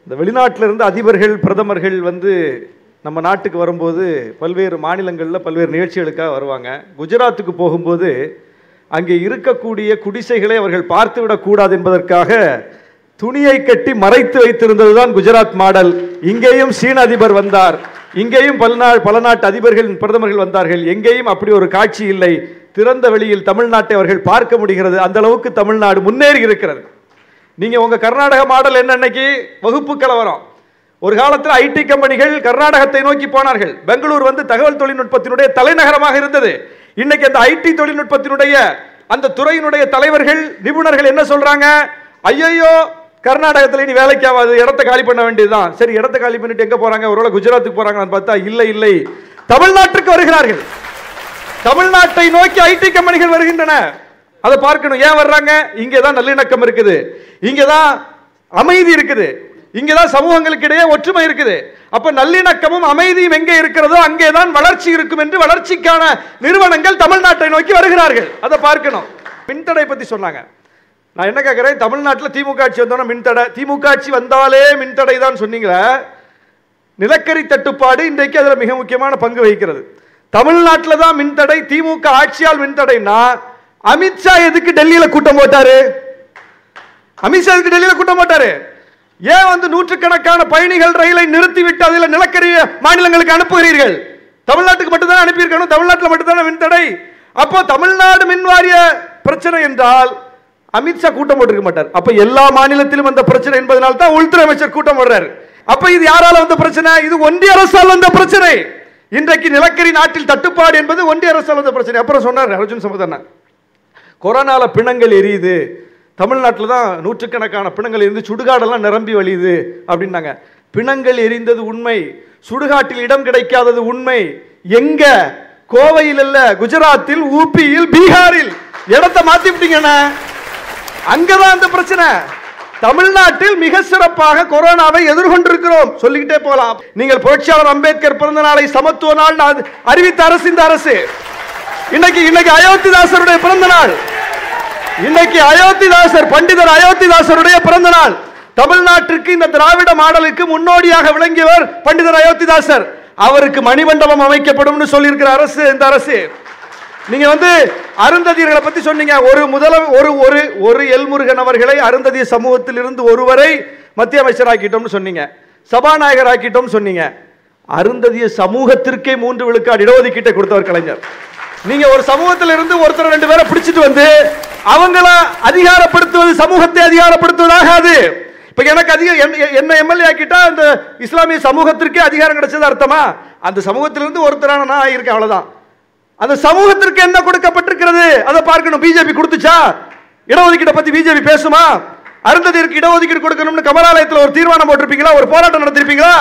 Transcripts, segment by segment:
இந்த வெளிநாட்டில இருந்து அதிபர்கள் பிரதமர்கள் வந்து நம்ம நாட்டுக்கு வரும்போது பல்வேறு மாநிலங்களில் பல்வேறு நிகழ்ச்சிகளுக்காக வருவாங்க குஜராத்துக்கு போகும்போது அங்கே இருக்கக்கூடிய குடிசைகளை அவர்கள் பார்த்து விடக்கூடாது என்பதற்காக துணியை கட்டி மறைத்து வைத்திருந்தது தான் குஜராத் மாடல் இங்கேயும் சீன அதிபர் வந்தார் இங்கேயும் பல நாள் பல நாட்டு அதிபர்கள் பிரதமர்கள் வந்தார்கள் எங்கேயும் அப்படி ஒரு காட்சி இல்லை திறந்த வெளியில் தமிழ்நாட்டை அவர்கள் பார்க்க முடிகிறது அந்த அளவுக்கு தமிழ்நாடு முன்னேறி இருக்கிறது நீங்க உங்க கர்நாடக மாடல் என்ன இன்னைக்கு வகுப்பு கலவரம் ஒரு காலத்தில் ஐடி கம்பெனிகள் கர்நாடகத்தை நோக்கி போனார்கள் பெங்களூர் வந்து தகவல் தொழில்நுட்பத்தினுடைய தலைநகரமாக இருந்தது இன்னைக்கு அந்த ஐடி தொழில்நுட்பத்தினுடைய அந்த துறையினுடைய தலைவர்கள் நிபுணர்கள் என்ன சொல்றாங்க ஐயையோ கர்நாடகத்தில் இனி வேலைக்கு ஆகாது இடத்த காலி பண்ண வேண்டியதுதான் சரி இடத்த காலி பண்ணிட்டு எங்க போறாங்க ஒருவேளை குஜராத்துக்கு போறாங்கன்னு பார்த்தா இல்லை இல்லை தமிழ்நாட்டுக்கு வருகிறார்கள் தமிழ்நாட்டை நோக்கி ஐடி கம்பெனிகள் வருகின்றன அதை பார்க்கணும் ஏன் வர்றாங்க இங்கே தான் நல்லிணக்கம் இருக்குது இங்கே தான் அமைதி இருக்குது இங்கே தான் சமூகங்களுக்கு இடையே ஒற்றுமை இருக்குது அப்ப நல்லிணக்கமும் அமைதியும் எங்கே இருக்கிறதோ அங்கே தான் வளர்ச்சி இருக்கும் என்று வளர்ச்சிக்கான நிறுவனங்கள் தமிழ்நாட்டை நோக்கி வருகிறார்கள் அதை பார்க்கணும் மின்தடை பத்தி சொன்னாங்க நான் என்ன கேட்கிறேன் தமிழ்நாட்டில் திமுக ஆட்சி வந்தோன்னா மின்தடை திமுக ஆட்சி வந்தாலே மின்தடை தான் சொன்னீங்களே நிலக்கரி தட்டுப்பாடு இன்றைக்கு அதில் மிக முக்கியமான பங்கு வகிக்கிறது தமிழ்நாட்டில் தான் மின்தடை திமுக ஆட்சியால் மின்தடைனா அமித்ஷா எதுக்கு டெல்லியில கூட்டம் போட்டாரு அமித்ஷா எதுக்கு டெல்லியில கூட்டம் போட்டாரு ஏன் வந்து நூற்றுக்கணக்கான பயணிகள் ரயிலை நிறுத்திவிட்டு அதில் நிலக்கரி மாநிலங்களுக்கு அனுப்புகிறீர்கள் தமிழ்நாட்டுக்கு மட்டும்தான் அனுப்பியிருக்கணும் தமிழ்நாட்டில் மட்டும்தானே மின்தடை அப்போ தமிழ்நாடு மின் வாரிய பிரச்சனை என்றால் அமித்ஷா கூட்டம் போட்டிருக்க மாட்டார் அப்ப எல்லா மாநிலத்திலும் அந்த பிரச்சனை என்பதனால தான் உள்துறை அமைச்சர் கூட்டம் போடுறாரு அப்ப இது யாரால வந்த பிரச்சனை இது ஒன்றிய அரசால் வந்த பிரச்சனை இன்றைக்கு நிலக்கரி நாட்டில் தட்டுப்பாடு என்பது ஒன்றிய அரசால் வந்த பிரச்சனை அப்புறம் சொன்னார் அர்ஜுன் சம்பதண்ணா கொரோனால பிணங்கள் எரியுது தமிழ்நாட்டில் தான் நூற்றுக்கணக்கான பிணங்கள் எரிந்து சுடுகாடெல்லாம் நிரம்பி வழியுது அப்படின்னாங்க பிணங்கள் எரிந்தது உண்மை சுடுகாட்டில் இடம் கிடைக்காதது உண்மை எங்க கோவையில் இல்ல குஜராத்தில் ஊபியில் பீகாரில் இடத்தை மாத்தி விட்டீங்கண்ணா அங்கதான் அந்த பிரச்சனை தமிழ்நாட்டில் மிக சிறப்பாக கொரோனாவை எதிர்கொண்டிருக்கிறோம் சொல்லிக்கிட்டே போலாம் நீங்கள் புரட்சியாளர் அம்பேத்கர் பிறந்த நாளை சமத்துவ நாள் நான் அறிவித்த அரசு இந்த அரசு இன்னைக்கு இன்னைக்கு அயோத்திதாசருடைய பிறந்த நாள் இன்னைக்கு அயோத்திதாசர் பண்டிதர் அயோத்திதாசருடைய பிறந்த நாள் தமிழ்நாட்டிற்கு இந்த திராவிட மாடலுக்கு முன்னோடியாக விளங்கியவர் பண்டிதர் அயோத்திதாசர் அவருக்கு மணிமண்டபம் அமைக்கப்படும் சொல்லியிருக்கிற அரசு இந்த அரசு நீங்க வந்து அருந்ததியர்களை பத்தி சொன்னீங்க ஒரு முதல ஒரு ஒரு ஒரு எல்முருகன் அவர்களை அருந்ததிய சமூகத்தில் இருந்து ஒருவரை மத்திய அமைச்சராக்கிட்டோம்னு சொன்னீங்க சபாநாயகர் ஆக்கிட்டோம்னு சொன்னீங்க அருந்ததிய சமூகத்திற்கே மூன்று விழுக்காடு இடஒதுக்கீட்டை கொடுத்தவர் கலைஞர் நீங்க ஒரு சமூகத்தில் இருந்து ஒருத்தர் ரெண்டு பேரை பிடிச்சிட்டு வந்து அவங்கள அதிகாரப்படுத்துவது சமூகத்தை அதிகாரப்படுத்துவதாகாது இப்ப எனக்கு அதிக என்ன- என்ன எம்எல்ஏ ஆக்கிட்டா அந்த இஸ்லாமிய சமூகத்திற்கே அதிகாரம் கிடைச்சது அர்த்தமா அந்த சமூகத்திலிருந்து ஒருத்தரான நான் இருக்கேன் அவ்வளவுதான் அந்த சமூகத்திற்கு என்ன கொடுக்கப்பட்டிருக்கிறது அதை பார்க்கணும் பிஜேபி கொடுத்துச்சா இடஒதுக்கீட்டை பத்தி பிஜேபி பேசுமா அருந்ததிற்கு இடஒதுக்கீடு கொடுக்கணும்னு கமலாலயத்தில் ஒரு தீர்மானம் போட்டிருப்பீங்களா ஒரு போராட்டம் நடத்திருப்பீங்களா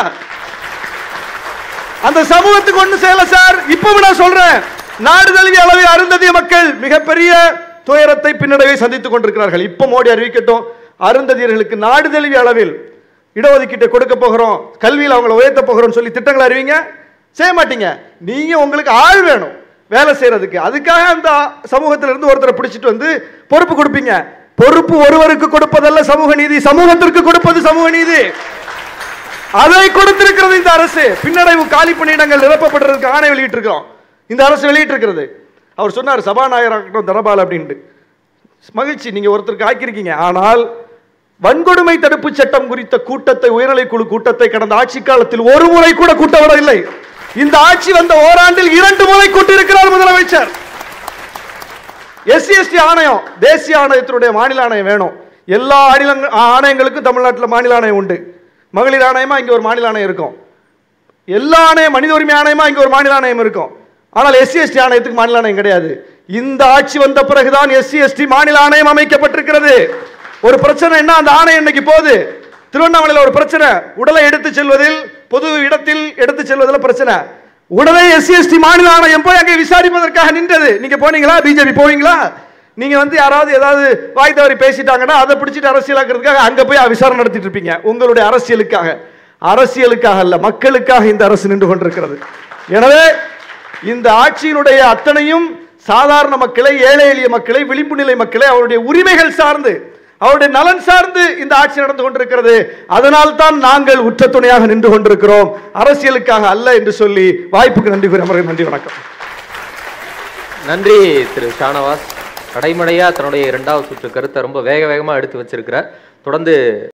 அந்த சமூகத்துக்கு ஒண்ணு செய்யல சார் இப்பவும் நான் சொல்றேன் நாடு தழுவிய அளவில் அருந்ததிய மக்கள் மிகப்பெரிய துயரத்தை பின்னடைவை சந்தித்துக் கொண்டிருக்கிறார்கள் இப்ப மோடி அறிவிக்கட்டும் அருந்ததியர்களுக்கு நாடு தழுவிய அளவில் இடஒதுக்கீட்டை கொடுக்க போகிறோம் கல்வியில் அவங்களை உயர்த்த போகிறோம் சொல்லி திட்டங்களை அறிவிங்க செய்ய மாட்டீங்க நீங்க உங்களுக்கு ஆள் வேணும் வேலை செய்யறதுக்கு அதுக்காக அந்த சமூகத்திலிருந்து இருந்து ஒருத்தரை பிடிச்சிட்டு வந்து பொறுப்பு கொடுப்பீங்க பொறுப்பு ஒருவருக்கு கொடுப்பதல்ல சமூக நீதி சமூகத்திற்கு கொடுப்பது சமூக நீதி அதை கொடுத்திருக்கிறது இந்த அரசு பின்னடைவு காலி பணியிடங்கள் நிரப்பப்படுறதுக்கு ஆணை வெளியிட்டிருக்கிறோம் இந்த அரசு வெளியிட்டிருக்கிறது அவர் சொன்னார் சபாநாயகராகட்டும் தனபால் அப்படின்ட்டு மகிழ்ச்சி நீங்க ஒருத்தருக்கு ஆக்கியிருக்கீங்க ஆனால் வன்கொடுமை தடுப்பு சட்டம் குறித்த கூட்டத்தை உயர்நிலைக்குழு கூட்டத்தை கடந்த ஆட்சி காலத்தில் ஒரு முறை கூட கூட்டவிடவில்லை இந்த ஆட்சி வந்த ஓராண்டில் இரண்டு முறை கூட்டியிருக்கிறார் முதலமைச்சர் எஸ்சி எஸ்டி ஆணையம் தேசிய ஆணையத்தினுடைய மாநில ஆணையம் வேணும் எல்லா ஆணையங்க- ஆணையங்களுக்கும் தமிழ்நாட்டில் மாநில ஆணையம் உண்டு மகளிர் ஆணையமா இங்க ஒரு மாநில ஆணையம் இருக்கும் எல்லா ஆணையம் மனித உரிமை ஆணையமா இங்க ஒரு மாநில ஆணையம் இருக்கும் ஆனால் எஸ்சி எஸ்டி ஆணையத்துக்கு மாநில ஆணையம் கிடையாது இந்த ஆட்சி வந்த பிறகுதான் எஸ்சி எஸ்டி மாநில ஆணையம் அமைக்கப்பட்டிருக்கிறது ஒரு பிரச்சனை என்ன அந்த ஆணையம் இன்னைக்கு போகுது திருவண்ணாமலையில் ஒரு பிரச்சனை உடலை எடுத்து செல்வதில் பொது இடத்தில் எடுத்து செல்வதில் பிரச்சனை உடனே எஸ்சி எஸ்டி மாநில ஆணையம் போய் அங்கே விசாரிப்பதற்காக நின்றது நீங்க போனீங்களா பிஜேபி போவீங்களா நீங்க வந்து யாராவது ஏதாவது வாய் தவறி பேசிட்டாங்கன்னா அதை பிடிச்சிட்டு அரசியலாக்குறதுக்காக அங்க போய் விசாரணை நடத்திட்டு இருப்பீங்க உங்களுடைய அரசியலுக்காக அரசியலுக்காக அல்ல மக்களுக்காக இந்த அரசு நின்று கொண்டிருக்கிறது எனவே இந்த ஆட்சியினுடைய அத்தனையும் சாதாரண மக்களை ஏழை எளிய மக்களை விளிம்பு நிலை மக்களை அவருடைய உரிமைகள் சார்ந்து அவருடைய நலன் சார்ந்து இந்த ஆட்சி நடந்து கொண்டிருக்கிறது அதனால் தான் நாங்கள் உற்ற துணையாக நின்று கொண்டிருக்கிறோம் அரசியலுக்காக அல்ல என்று சொல்லி வாய்ப்புக்கு நன்றி கூறி அமர்கிறேன் நன்றி வணக்கம் நன்றி திரு ஷானவாஸ் கடைமடையா தன்னுடைய இரண்டாவது சுற்று கருத்தை ரொம்ப வேக வேகமா எடுத்து வச்சிருக்கிறார் தொடர்ந்து